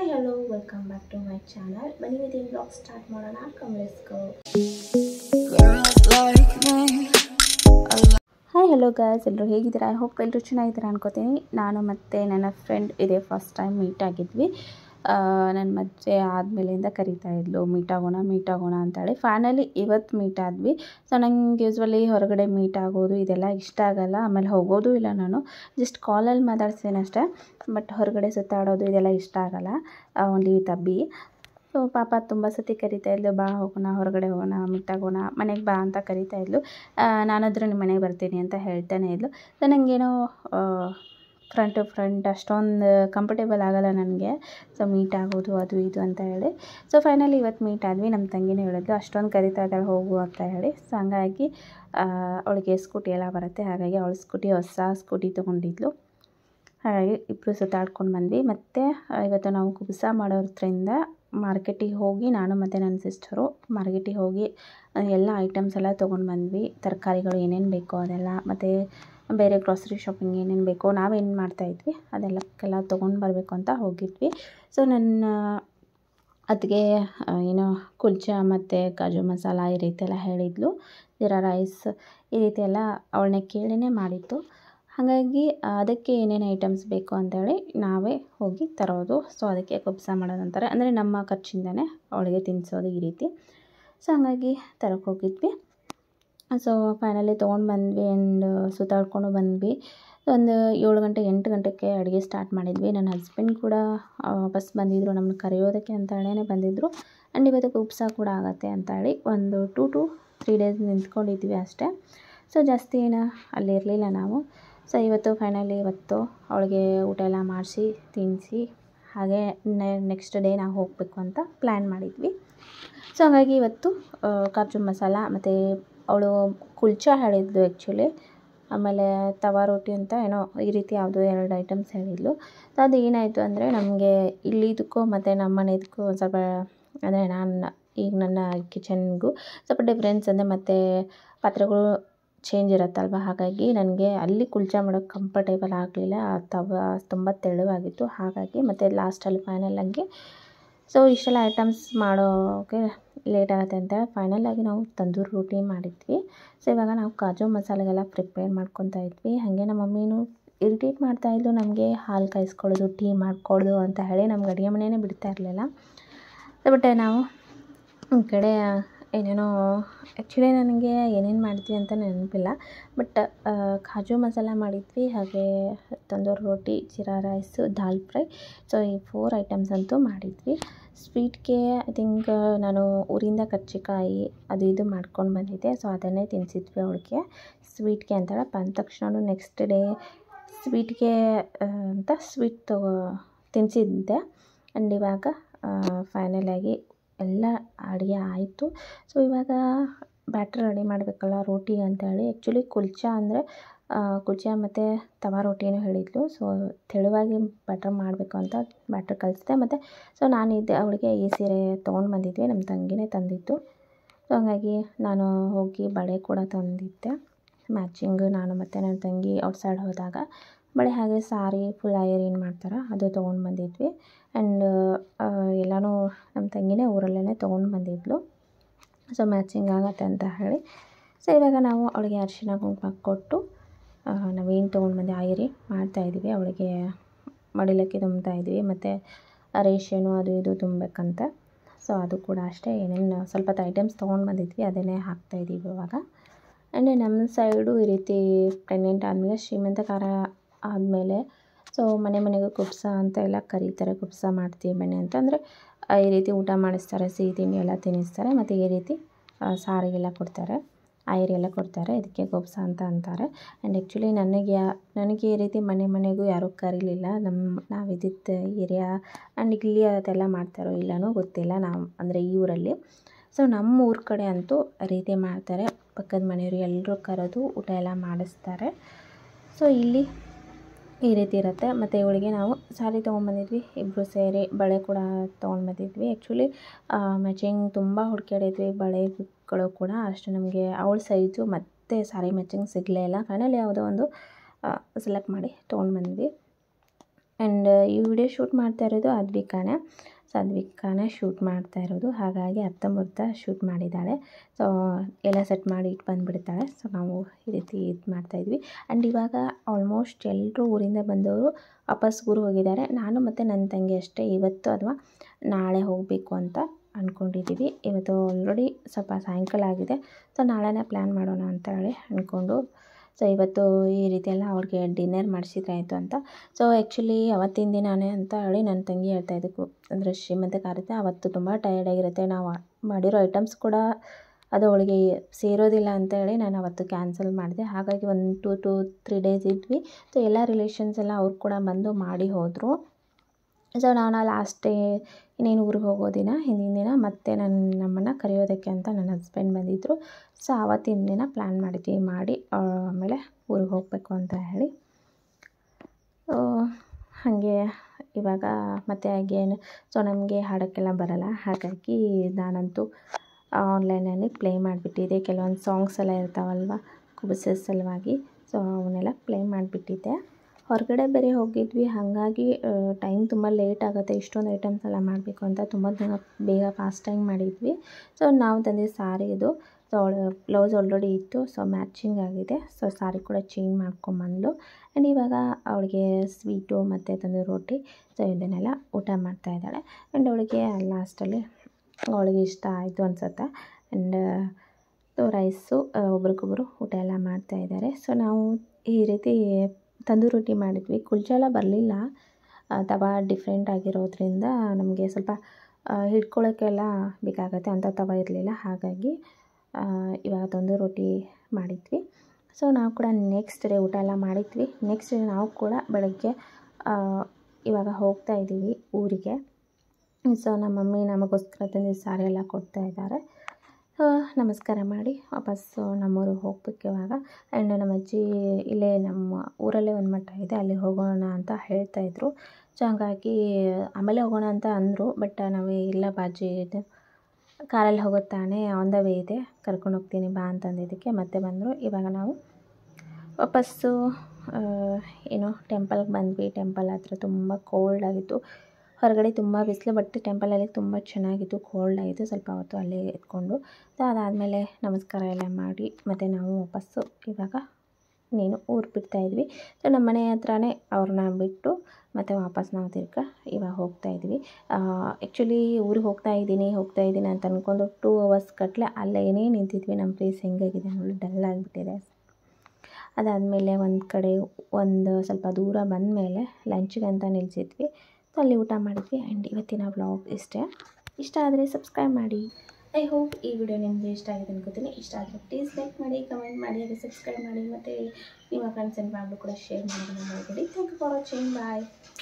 hi hello welcome back to my channel ಬನ್ನಿ ಇವತ್ತಿನ blog start ಮಾಡೋಣ ಕಮಲೇಸ್ಕೋ ಹಾಯ್ ಹಲೋ ಗಾಯ್ಸ್ ಎಲ್ಲರೂ ಹೇಗಿದ್ದೀರಾ ಐ ಹೋಪ್ ಎಲ್ಲರೂ ಚೆನ್ನಾಗಿದ್ದೀರಾ ಅನ್ಕೋತೀನಿ ನಾನು ಮತ್ತು ನನ್ನ ಫ್ರೆಂಡ್ ಇದೇ ಫಸ್ಟ್ ಟೈಮ್ ಮೀಟ್ ಆಗಿದ್ವಿ ನನ್ನ ಮದುವೆ ಆದಮೇಲಿಂದ ಕರೀತಾ ಇದ್ಲು ಮೀಟ್ ಆಗೋಣ ಮೀಟ್ ಆಗೋಣ ಅಂತೇಳಿ ಫೈನಲಿ ಇವತ್ತು ಮೀಟ್ ಆದ್ವಿ ಸೊ ನಂಗೆ ಯೂಸ್ವಲಿ ಹೊರಗಡೆ ಮೀಟ್ ಆಗೋದು ಇದೆಲ್ಲ ಇಷ್ಟ ಆಗಲ್ಲ ಆಮೇಲೆ ಹೋಗೋದು ಇಲ್ಲ ನಾನು ಜಸ್ಟ್ ಕಾಲಲ್ಲಿ ಮಾತಾಡ್ತೀನಿ ಅಷ್ಟೇ ಬಟ್ ಹೊರಗಡೆ ಸುತ್ತಾಡೋದು ಇದೆಲ್ಲ ಇಷ್ಟ ಆಗಲ್ಲ ಓನ್ಲಿ ವಿತ್ ಅಬ್ಬಿ ಸೊ ಪಾಪ ತುಂಬ ಸತಿ ಕರಿತಾ ಇದ್ಲು ಬಾ ಹೋಗೋಣ ಹೊರಗಡೆ ಹೋಗೋಣ ಮೀಟ್ ಆಗೋಣ ಮನೆಗೆ ಬಾ ಅಂತ ಕರಿತಾ ಇದ್ಲು ನಾನಾದರೂ ನಿಮ್ಮ ಮನೆಗೆ ಬರ್ತೀನಿ ಅಂತ ಹೇಳ್ತಾನೆ ಇದ್ಲು ಸೊ ನನಗೇನೋ ಫ್ರಂಟ್ ಟು ಫ್ರಂಟ್ ಅಷ್ಟೊಂದು ಕಂಫರ್ಟೇಬಲ್ ಆಗಲ್ಲ ನನಗೆ ಸೊ ಮೀಟ್ ಆಗೋದು ಅದು ಇದು ಅಂತ ಹೇಳಿ ಸೊ ಫೈನಲಿ ಇವತ್ತು ಮೀಟ್ ಆದ್ವಿ ನಮ್ಮ ತಂಗಿನೇ ಹೇಳಿದ್ಲು ಅಷ್ಟೊಂದು ಕರಿತಾ ಇದ್ದಾಳೆ ಹೋಗು ಅಂತ ಹೇಳಿ ಸೊ ಹಂಗಾಗಿ ಅವಳಿಗೆ ಸ್ಕೂಟಿ ಎಲ್ಲ ಬರುತ್ತೆ ಹಾಗಾಗಿ ಅವಳು ಸ್ಕೂಟಿ ಹೊಸ ಸ್ಕೂಟಿ ತೊಗೊಂಡಿದ್ಲು ಹಾಗಾಗಿ ಇಬ್ಬರು ಸುತ್ತಾಡ್ಕೊಂಡು ಬಂದ್ವಿ ಮತ್ತು ಇವತ್ತು ನಾವು ಕುಬಸ ಮಾಡೋದ್ರಿಂದ ಮಾರ್ಕೆಟಿಗೆ ಹೋಗಿ ನಾನು ಮತ್ತು ನನ್ನ ಸಿಸ್ಟರು ಮಾರ್ಕೆಟಿಗೆ ಹೋಗಿ ಎಲ್ಲ ಐಟಮ್ಸ್ ಎಲ್ಲ ತೊಗೊಂಡು ಬಂದ್ವಿ ತರಕಾರಿಗಳು ಏನೇನು ಬೇಕೋ ಅದೆಲ್ಲ ಮತ್ತು ಬೇರೆ ಗ್ರಾಸರಿ ಶಾಪಿಂಗ್ ಏನೇನು ಬೇಕೋ ನಾವೇನು ಮಾಡ್ತಾಯಿದ್ವಿ ಅದೆಲ್ಲಕ್ಕೆಲ್ಲ ತೊಗೊಂಡು ಬರಬೇಕು ಅಂತ ಹೋಗಿದ್ವಿ ಸೊ ನನ್ನ ಅದಕ್ಕೆ ಏನೋ ಕುಲ್ಚಾ ಮತ್ತು ಕಾಜು ಮಸಾಲ ಈ ರೀತಿ ಎಲ್ಲ ಹೇಳಿದ್ಲು ಜೀರಾ ರೈಸ್ ಈ ರೀತಿ ಎಲ್ಲ ಅವಳನ್ನ ಕೇಳಿನೇ ಮಾಡಿತ್ತು ಹಾಗಾಗಿ ಅದಕ್ಕೆ ಏನೇನು ಐಟಮ್ಸ್ ಬೇಕು ಅಂತೇಳಿ ನಾವೇ ಹೋಗಿ ತರೋದು ಸೊ ಅದಕ್ಕೆ ಕುಬ್ಸ ಮಾಡೋದು ಅಂತಾರೆ ಅಂದರೆ ನಮ್ಮ ಖರ್ಚಿಂದನೇ ಅವಳಿಗೆ ತಿನ್ನಿಸೋದು ಈ ರೀತಿ ಸೊ ಹಾಗಾಗಿ ತರಕ್ಕೆ ಹೋಗಿದ್ವಿ ಸೊ ಫೈನಲಿ ತೊಗೊಂಡು ಬಂದ್ವಿ ಆ್ಯಂಡ್ ಸುತ್ತಾಡ್ಕೊಂಡು ಬಂದ್ವಿ ಒಂದು ಏಳು ಗಂಟೆ ಎಂಟು ಗಂಟೆಗೆ ಅಡುಗೆ ಸ್ಟಾರ್ಟ್ ಮಾಡಿದ್ವಿ ನನ್ನ ಹಸ್ಬೆಂಡ್ ಕೂಡ ವಾಪಸ್ ಬಂದಿದ್ದರು ನಮ್ಮನ್ನ ಕರೆಯೋದಕ್ಕೆ ಅಂತೇಳೇ ಬಂದಿದ್ದರು ಆ್ಯಂಡ್ ಇವತ್ತು ಕುಬ್ಸ ಕೂಡ ಆಗುತ್ತೆ ಅಂತ ಹೇಳಿ ಒಂದು ಟೂ ಟು ತ್ರೀ ಡೇಸ್ ನಿಂತ್ಕೊಂಡಿದ್ವಿ ಅಷ್ಟೇ ಸೊ ಜಾಸ್ತಿ ಏನು ಅಲ್ಲಿ ಇರಲಿಲ್ಲ ನಾವು ಸೊ ಇವತ್ತು ಫೈನಲಿ ಇವತ್ತು ಅವಳಿಗೆ ಊಟ ಎಲ್ಲ ಮಾಡಿಸಿ ತಿನ್ನಿಸಿ ಹಾಗೆ ನೆಕ್ಸ್ಟ್ ಡೇ ನಾವು ಹೋಗಬೇಕು ಅಂತ ಪ್ಲ್ಯಾನ್ ಮಾಡಿದ್ವಿ ಸೊ ಹಾಗಾಗಿ ಇವತ್ತು ಕಾಜು ಮಸಾಲ ಮತ್ತು ಅವಳು ಕುಲ್ಚಾ ಹೇಳಿದ್ಲು ಆ್ಯಕ್ಚುಲಿ ಆಮೇಲೆ ತವಾ ರೋಟಿ ಅಂತ ಏನೋ ಈ ರೀತಿ ಯಾವುದೋ ಎರಡು ಐಟಮ್ಸ್ ಹೇಳಿದ್ಲು ಸೊ ಅದು ಏನಾಯಿತು ಅಂದರೆ ನಮಗೆ ಇಲ್ಲಿದಕ್ಕೂ ಮತ್ತು ನಮ್ಮ ಮನೆದಕ್ಕೂ ಒಂದು ಸ್ವಲ್ಪ ಅಂದರೆ ನಾನು ಈಗ ನನ್ನ ಕಿಚನ್ಗೂ ಸ್ವಲ್ಪ ಡಿಫ್ರೆನ್ಸ್ ಅಂದರೆ ಮತ್ತು ಪಾತ್ರೆಗಳು ಚೇಂಜ್ ಇರುತ್ತಲ್ವ ಹಾಗಾಗಿ ನನಗೆ ಅಲ್ಲಿ ಕುಲ್ಚಾ ಮಾಡೋಕ್ಕೆ ಕಂಫರ್ಟೇಬಲ್ ಆಗಲಿಲ್ಲ ಆ ತವ ತುಂಬ ತೆಳುವಾಗಿತ್ತು ಹಾಗಾಗಿ ಮತ್ತು ಲಾಸ್ಟಲ್ಲಿ ಫೈನಲ್ ಆಗಿ ಸೊ ಇಷ್ಟೆಲ್ಲ ಐಟಮ್ಸ್ ಮಾಡೋಕ್ಕೆ ಲೇಟ್ ಆಗುತ್ತೆ ಅಂತ ಫೈನಲಾಗಿ ನಾವು ತಂದೂರಿ ರೋಟಿ ಮಾಡಿದ್ವಿ ಸೊ ಇವಾಗ ನಾವು ಕಾಜು ಮಸಾಲೆಗೆಲ್ಲ ಪ್ರಿಪೇರ್ ಮಾಡ್ಕೊತಾ ಇದ್ವಿ ಹಾಗೆ ನಮ್ಮ ಮಮ್ಮಿನೂ ಇರಿಟೇಟ್ ಮಾಡ್ತಾಯಿದ್ಲು ನಮಗೆ ಹಾಲು ಕಾಯಿಸ್ಕೊಳ್ಳೋದು ಟೀ ಮಾಡ್ಕೊಳ್ಳೋದು ಅಂತ ಹೇಳಿ ನಮ್ಗೆ ಅಡುಗೆ ಮನೆಯೇ ಬಿಡ್ತಾ ಇರಲಿಲ್ಲ ಬಟ್ ನಾವು ಒಂದು ಕಡೆ ಏನೇನೋ ಆ್ಯಕ್ಚುಲಿ ನನಗೆ ಏನೇನು ಮಾಡಿದ್ವಿ ಅಂತ ನೆನಪಿಲ್ಲ ಬಟ್ ಕಾಜು ಮಸಾಲ ಮಾಡಿದ್ವಿ ಹಾಗೆ tandoori roti jeera rice dal fry so ಈ ಫೋರ್ ಐಟಮ್ಸ್ ಅಂತೂ ಮಾಡಿದ್ವಿ ಸ್ವೀಟ್ಗೆ ಐ ಥಿಂಕ್ ನಾನು ಊರಿಂದ ಕರ್ಜಿಕಾಯಿ ಅದು ಇದು ಮಾಡ್ಕೊಂಡು ಬಂದಿದ್ದೆ ಸೊ ಅದನ್ನೇ ತಿನ್ನಿಸಿದ್ವಿ ಅವಳಿಗೆ ಸ್ವೀಟ್ಗೆ ಅಂತೇಳಿ ಬಂದ ತಕ್ಷಣ ನೆಕ್ಸ್ಟ್ ಡೇ ಸ್ವೀಟ್ಗೆ ಅಂತ ಸ್ವೀಟ್ ತಗೋ ತಿನ್ನಿಸಿದ್ದೆ ಆ್ಯಂಡ್ ಇವಾಗ ಫೈನಲಾಗಿ ಎಲ್ಲ ಅಡುಗೆ ಆಯಿತು ಸೊ ಇವಾಗ ಬ್ಯಾಟ್ರ್ ರೆಡಿ ಮಾಡಬೇಕಲ್ಲ ರೋಟಿಗೆ ಅಂತೇಳಿ ಆ್ಯಕ್ಚುಲಿ ಕುಲ್ಚಾ ಅಂದರೆ ಕುಲ್ಚಾ ಮತ್ತು ತವಾ ರೋಟಿನೂ ಹೇಳಿದ್ಲು ಸೊ ತೆಳುವಾಗಿ ಬ್ಯಾಟ್ರ್ ಮಾಡಬೇಕು ಅಂತ ಬ್ಯಾಟ್ರ್ ಕಲಿಸಿದೆ ಮತ್ತು ಸೊ ನಾನಿದ್ದೆ ಅವಳಿಗೆ ಈ ಸೀರೆ ತೊಗೊಂಡು ಬಂದಿದ್ವಿ ನಮ್ಮ ತಂಗಿನೇ ತಂದಿದ್ದು ಸೊ ಹಾಗಾಗಿ ನಾನು ಹೋಗಿ ಬಳೆ ಕೂಡ ತಂದಿದ್ದೆ ಮ್ಯಾಚಿಂಗ್ ನಾನು ಮತ್ತು ನನ್ನ ತಂಗಿ ಔಟ್ಸೈಡ್ ಹೋದಾಗ ಬಳೆ ಹಾಗೆ ಸಾರಿ ಫುಲ್ ಐಯರ್ ಏನು ಮಾಡ್ತಾರೆ ಅದು ತೊಗೊಂಡು ಬಂದಿದ್ವಿ ಆ್ಯಂಡ್ ಎಲ್ಲನೂ ನಮ್ಮ ತಂಗಿನೇ ಊರಲ್ಲೇ ತೊಗೊಂಡು ಬಂದಿದ್ಲು ಸೊ ಮ್ಯಾಚಿಂಗ್ ಆಗುತ್ತೆ ಅಂತ ಹೇಳಿ ಸೊ ಇವಾಗ ನಾವು ಅವಳಿಗೆ ಅರಿಶಿನ ಕುಂಕುಮ ಕೊಟ್ಟು ನಾವೇನು ತೊಗೊಂಡು ಬಂದು ಆಯಿರಿ ಮಾಡ್ತಾಯಿದ್ವಿ ಅವಳಿಗೆ ಮಡಿಲಕ್ಕಿ ತುಂಬ್ತಾ ಇದ್ವಿ ಮತ್ತು ರೇಷನು ಅದು ಇದು ತುಂಬಬೇಕಂತ ಸೊ ಅದು ಕೂಡ ಅಷ್ಟೇ ಏನೇನು ಸ್ವಲ್ಪ ಐಟಮ್ಸ್ ತೊಗೊಂಡು ಬಂದಿದ್ವಿ ಅದನ್ನೇ ಹಾಕ್ತಾಯಿದ್ದೀವಿ ಇವಾಗ ಆ್ಯಂಡ್ ನಮ್ಮ ಸೈಡು ಈ ರೀತಿ ಪ್ರೆಗ್ನೆಂಟ್ ಆದಮೇಲೆ ಶ್ರೀಮಂತಕಾರ ಆದಮೇಲೆ ಸೊ ಮನೆ ಮನೆಗೂ ಕುಬ್ಸ ಅಂತ ಎಲ್ಲ ಕರೀತಾರೆ ಕುಬ್ಸ ಮಾಡ್ತೀವಿ ಬನ್ನಿ ಅಂತ ಅಂದರೆ ಈ ರೀತಿ ಊಟ ಮಾಡಿಸ್ತಾರೆ ಸಿಹಿ ತಿಂಡಿ ಎಲ್ಲ ತಿನ್ನಿಸ್ತಾರೆ ಮತ್ತು ಈ ರೀತಿ ಸಾರಿಗೆಲ್ಲ ಕೊಡ್ತಾರೆ ಆಯಿರಿ ಎಲ್ಲ ಕೊಡ್ತಾರೆ ಇದಕ್ಕೆ ಕುಬ್ಸ ಅಂತ ಅಂತಾರೆ ಆ್ಯಂಡ್ ಆ್ಯಕ್ಚುಲಿ ನನಗೆ ಯಾ ನನಗೆ ಈ ರೀತಿ ಮನೆ ಮನೆಗೂ ಯಾರೂ ಕರೀಲಿಲ್ಲ ನಮ್ಮ ನಾವು ಇದ್ದಿದ್ದ ಏರಿಯಾ ಆ್ಯಂಡ್ ಇಲ್ಲಿ ಅದೆಲ್ಲ ಮಾಡ್ತಾರೋ ಇಲ್ಲನೋ ಗೊತ್ತಿಲ್ಲ ನಾವು ಅಂದರೆ ಈ ಊರಲ್ಲಿ ಸೊ ನಮ್ಮ ಊರ ಕಡೆ ಅಂತೂ ರೀತಿ ಮಾಡ್ತಾರೆ ಪಕ್ಕದ ಮನೆಯವರು ಎಲ್ಲರೂ ಕರೆದು ಊಟ ಎಲ್ಲ ಮಾಡಿಸ್ತಾರೆ ಸೊ ಇಲ್ಲಿ ಈ ರೀತಿ ಇರುತ್ತೆ ಮತ್ತು ಇವಳಿಗೆ ನಾವು ಸ್ಯಾರಿ ತೊಗೊಂಬಂದಿದ್ವಿ ಇಬ್ಬರು ಸೇರಿ ಬಳೆ ಕೂಡ ತೊಗೊಂಡು ಬಂದಿದ್ವಿ ಆ್ಯಕ್ಚುಲಿ ಮ್ಯಾಚಿಂಗ್ ತುಂಬ ಹುಡುಕಾಡಿದ್ವಿ ಬಳೆಗಳು ಕೂಡ ಅಷ್ಟು ನಮಗೆ ಅವಳ ಸೈಜು ಮತ್ತು ಸ್ಯಾರಿ ಮ್ಯಾಚಿಂಗ್ ಸಿಗಲೇ ಇಲ್ಲ ಫೈನಲ್ ಯಾವುದೋ ಒಂದು ಸೆಲೆಕ್ಟ್ ಮಾಡಿ ತೊಗೊಂಡು ಬಂದ್ವಿ ಆ್ಯಂಡ್ ಈ ವಿಡಿಯೋ ಶೂಟ್ ಮಾಡ್ತಾ ಇರೋದು ಅದ್ವಿಕಾನೇ ಸೊ ಅದ್ವಿಕಾನೇ ಶೂಟ್ ಮಾಡ್ತಾ ಇರೋದು ಹಾಗಾಗಿ ಅರ್ಧಂಬರ್ಧ ಶೂಟ್ ಮಾಡಿದ್ದಾಳೆ ಸೊ ಎಲ್ಲ ಸೆಟ್ ಮಾಡಿ ಇಟ್ಟು ಬಂದುಬಿಡ್ತಾಳೆ ಸೊ ನಾವು ಈ ರೀತಿ ಇದು ಮಾಡ್ತಾಯಿದ್ವಿ ಆ್ಯಂಡ್ ಇವಾಗ ಆಲ್ಮೋಸ್ಟ್ ಎಲ್ಲರೂ ಊರಿಂದ ಬಂದವರು ವಾಪಸ್ ಊರಿಗೆ ಹೋಗಿದ್ದಾರೆ ನಾನು ಮತ್ತು ನನ್ನ ತಂಗಿ ಅಷ್ಟೇ ಇವತ್ತು ಅಥವಾ ನಾಳೆ ಹೋಗಬೇಕು ಅಂತ ಅಂದ್ಕೊಂಡಿದ್ದೀವಿ ಇವತ್ತು ಆಲ್ರೆಡಿ ಸ್ವಲ್ಪ ಸಾಯಂಕಾಲ ಆಗಿದೆ ಸೊ ನಾಳೆನೇ ಪ್ಲ್ಯಾನ್ ಮಾಡೋಣ ಅಂತ ಹೇಳಿ ಅಂದ್ಕೊಂಡು ಸೊ ಇವತ್ತು ಈ ರೀತಿ ಎಲ್ಲ ಅವ್ರಿಗೆ ಡಿನ್ನರ್ ಮಾಡಿಸಿದ್ರೆ ಆಯಿತು ಅಂತ ಸೊ ಆ್ಯಕ್ಚುಲಿ ಅವತ್ತಿನ ದಿನವೇ ಅಂತ ಹೇಳಿ ನನ್ನ ತಂಗಿ ಹೇಳ್ತಾ ಇದ್ದಕ್ಕೆ ಅಂದರೆ ಶ್ರೀಮಂತಕ್ಕೆ ಆರುತ್ತೆ ಅವತ್ತು ತುಂಬ ಟಯರ್ಡ್ ಆಗಿರುತ್ತೆ ನಾವು ಮಾಡಿರೋ ಐಟಮ್ಸ್ ಕೂಡ ಅದು ಅವಳಿಗೆ ಸೇರೋದಿಲ್ಲ ಅಂತ ಹೇಳಿ ನಾನು ಅವತ್ತು ಕ್ಯಾನ್ಸಲ್ ಮಾಡಿದೆ ಹಾಗಾಗಿ ಒಂದು ಟೂ ಟು ತ್ರೀ ಡೇಸ್ ಇದ್ವಿ ಸೊ ಎಲ್ಲ ರಿಲೇಷನ್ಸ್ ಎಲ್ಲ ಅವ್ರು ಕೂಡ ಬಂದು ಮಾಡಿ ಹೋದರು ಸೊ ನಾನು ಲಾಸ್ಟ್ ಡೇ ಇನ್ನೇನು ಊರಿಗೆ ಹೋಗೋ ದಿನ ಹಿಂದಿನ ದಿನ ಮತ್ತೆ ನನ್ನ ನಮ್ಮನ್ನು ಕರೆಯೋದಕ್ಕೆ ಅಂತ ನನ್ನ ಹಸ್ಬೆಂಡ್ ಬಂದಿದ್ದರು ಸೊ ಆವತ್ತಿನ ದಿನ ಪ್ಲ್ಯಾನ್ ಮಾಡಿದ್ವಿ ಮಾಡಿ ಆಮೇಲೆ ಊರಿಗೆ ಹೋಗಬೇಕು ಅಂತ ಹೇಳಿ ಹಾಗೆ ಇವಾಗ ಮತ್ತೆ ಅಗೇನ್ ಸೊ ನಮಗೆ ಹಾಡೋಕ್ಕೆಲ್ಲ ಬರಲ್ಲ ಹಾಗಾಗಿ ನಾನಂತೂ ಆನ್ಲೈನಲ್ಲಿ ಪ್ಲೇ ಮಾಡಿಬಿಟ್ಟಿದ್ದೆ ಕೆಲವೊಂದು ಸಾಂಗ್ಸ್ ಎಲ್ಲ ಇರ್ತಾವಲ್ವ ಕುಬಸ ಸಲುವಾಗಿ ಸೊ ಅವನ್ನೆಲ್ಲ ಪ್ಲೇ ಮಾಡಿಬಿಟ್ಟಿದ್ದೆ ಹೊರಗಡೆ ಬೇರೆ ಹೋಗಿದ್ವಿ ಹಾಗಾಗಿ ಟೈಮ್ ತುಂಬ ಲೇಟ್ ಆಗುತ್ತೆ ಇಷ್ಟೊಂದು ಐಟಮ್ಸ್ ಎಲ್ಲ ಮಾಡಬೇಕು ಅಂತ ತುಂಬ ದಿನ ಬೇಗ ಫಾಸ್ಟಾಗಿ ಮಾಡಿದ್ವಿ ಸೊ ನಾವು ತಂದಿದ್ದು ಸಾರಿ ಇದು ಸೊ ಅವಳು ಬ್ಲೌಸ್ ಆಲ್ರೆಡಿ ಇತ್ತು ಸೊ ಮ್ಯಾಚಿಂಗ್ ಆಗಿದೆ ಸೊ ಸಾರಿ ಕೂಡ ಚೇಂಜ್ ಮಾಡ್ಕೊಂಬಂದ್ಲು ಆ್ಯಂಡ್ ಇವಾಗ ಅವಳಿಗೆ ಸ್ವೀಟು ಮತ್ತು ತಂದು ರೊಟ್ಟಿ ಸೊ ಇದನ್ನೆಲ್ಲ ಊಟ ಮಾಡ್ತಾ ಇದ್ದಾಳೆ ಆ್ಯಂಡ್ ಅವಳಿಗೆ ಲಾಸ್ಟಲ್ಲಿ ಅವಳಿಗೆ ಇಷ್ಟ ಆಯಿತು ಅನ್ಸುತ್ತೆ ಆ್ಯಂಡ್ ರೈಸು ಒಬ್ರಿಗೊಬ್ರು ಊಟ ಎಲ್ಲ ಮಾಡ್ತಾ ಇದ್ದಾರೆ ಸೊ ನಾವು ಈ ರೀತಿ ತಂದೂರಿ ರೊಟ್ಟಿ ಮಾಡಿದ್ವಿ ಕುಲ್ಚ ಎಲ್ಲ ಬರಲಿಲ್ಲ ತವಾ ಡಿಫ್ರೆಂಟ್ ಆಗಿರೋದ್ರಿಂದ ನಮಗೆ ಸ್ವಲ್ಪ ಹಿಡ್ಕೊಳ್ಳೋಕ್ಕೆಲ್ಲ ಬೇಕಾಗತ್ತೆ ಅಂಥ ತವ ಇರಲಿಲ್ಲ ಹಾಗಾಗಿ ಇವಾಗ ತಂದೂರಿ ರೊಟ್ಟಿ ಮಾಡಿದ್ವಿ ಸೊ ನಾವು ಕೂಡ ನೆಕ್ಸ್ಟ್ ಡೇ ಊಟ ಎಲ್ಲ ಮಾಡಿದ್ವಿ ನೆಕ್ಸ್ಟ್ ಡೇ ನಾವು ಕೂಡ ಬೆಳಗ್ಗೆ ಇವಾಗ ಹೋಗ್ತಾ ಇದ್ದೀವಿ ಊರಿಗೆ ಸೊ ನಮ್ಮ ಮಮ್ಮಿ ನಮಗೋಸ್ಕರ ತಂದಿದ್ದು ಸಾರಿ ಎಲ್ಲ ಕೊಡ್ತಾ ಇದ್ದಾರೆ ನಮಸ್ಕಾರ ಮಾಡಿ ವಾಪಸ್ಸು ನಮ್ಮೂರಿಗೆ ಹೋಗ್ಬೇಕು ಇವಾಗ ಆ್ಯಂಡ್ ನಮ್ಮ ಅಜ್ಜಿ ಇಲ್ಲೇ ನಮ್ಮ ಊರಲ್ಲೇ ಒಂದು ಮಠ ಇದೆ ಅಲ್ಲಿ ಹೋಗೋಣ ಅಂತ ಹೇಳ್ತಾಯಿದ್ರು ಸೊ ಹಾಗಾಗಿ ಆಮೇಲೆ ಹೋಗೋಣ ಅಂತ ಅಂದರು ಬಟ್ ನಾವು ಇಲ್ಲ ಬಾಜಿ ಇದು ಕಾರಲ್ಲಿ ಹೋಗೋದು ತಾನೇ ಆನ್ ದ ವೇ ಇದೆ ಕರ್ಕೊಂಡು ಹೋಗ್ತೀನಿ ಬಾ ಅಂತಂದಿದ್ದಕ್ಕೆ ಮತ್ತೆ ಬಂದರು ಇವಾಗ ನಾವು ವಾಪಸ್ಸು ಏನು ಟೆಂಪಲ್ಗೆ ಬಂದ್ವಿ ಟೆಂಪಲ್ ಹತ್ರ ತುಂಬ ಕೋಲ್ಡ್ ಆಗಿತ್ತು ಹೊರಗಡೆ ತುಂಬ ಬಿಸಿಲು ಬಟ್ ಟೆಂಪಲಲ್ಲಿ ತುಂಬ ಚೆನ್ನಾಗಿತ್ತು ಕೋಲ್ಡ್ ಆಗಿತ್ತು ಸ್ವಲ್ಪ ಹೊತ್ತು ಅಲ್ಲೇ ಎತ್ಕೊಂಡು ಸೊ ಅದಾದಮೇಲೆ ನಮಸ್ಕಾರ ಎಲ್ಲ ಮಾಡಿ ಮತ್ತು ನಾವು ವಾಪಸ್ಸು ಇವಾಗ ನೀನು ಊರು ಬಿಡ್ತಾಯಿದ್ವಿ ಸೊ ನಮ್ಮ ಮನೆ ಹತ್ರನೇ ಅವ್ರನ್ನ ಬಿಟ್ಟು ಮತ್ತು ವಾಪಸ್ ನಾವು ತಿರ್ಗಾ ಇವಾಗ ಹೋಗ್ತಾಯಿದ್ವಿ ಆ್ಯಕ್ಚುಲಿ ಊರಿಗೆ ಹೋಗ್ತಾ ಇದ್ದೀನಿ ಹೋಗ್ತಾ ಇದ್ದೀನಿ ಅಂತ ಅಂದ್ಕೊಂಡು ಟೂ ಅವರ್ಸ್ ಗಟ್ಟಲೆ ಅಲ್ಲೇನೇ ನಿಂತಿದ್ವಿ ನಮ್ಮ ಪ್ಲೇಸ್ ಹೆಂಗಾಗಿದೆ ನೋಡಿ ಡಲ್ ಆಗಿಬಿಟ್ಟಿದೆ ಅದಾದಮೇಲೆ ಒಂದು ಕಡೆ ಒಂದು ಸ್ವಲ್ಪ ದೂರ ಬಂದಮೇಲೆ ಲಂಚ್ಗೆ ಅಂತ ನಿಲ್ಲಿಸಿದ್ವಿ ಸೊ ಅಲ್ಲಿ ಊಟ ಮಾಡಿದ್ವಿ ಆ್ಯಂಡ್ ಇವತ್ತಿನ ವ್ಲಾಗ್ ಇಷ್ಟೇ ಇಷ್ಟ ಆದರೆ ಸಬ್ಸ್ಕ್ರೈಬ್ ಮಾಡಿ ಐ ಹೋಪ್ ಈ ವಿಡಿಯೋ ನಿಮಗೆ ಇಷ್ಟ ಆಗಿದೆ ಅನ್ಕೋತೀನಿ ಇಷ್ಟ ಆದರೆ ಪ್ಲೀಸ್ ಲೈಕ್ ಮಾಡಿ ಕಮೆಂಟ್ ಮಾಡಿ ಹಾಗೆ ಸಬ್ಸ್ಕ್ರೈಬ್ ಮಾಡಿ ಮತ್ತು ನಿಮ್ಮ ಫ್ರೆಂಡ್ಸ್ ಆ್ಯಂಡ್ ಫ್ಯಾಮಿಲಿ ಕೂಡ ಶೇರ್ ಮಾಡೋದನ್ನು ಮಾಡಬೇಡಿ thank you for watching bye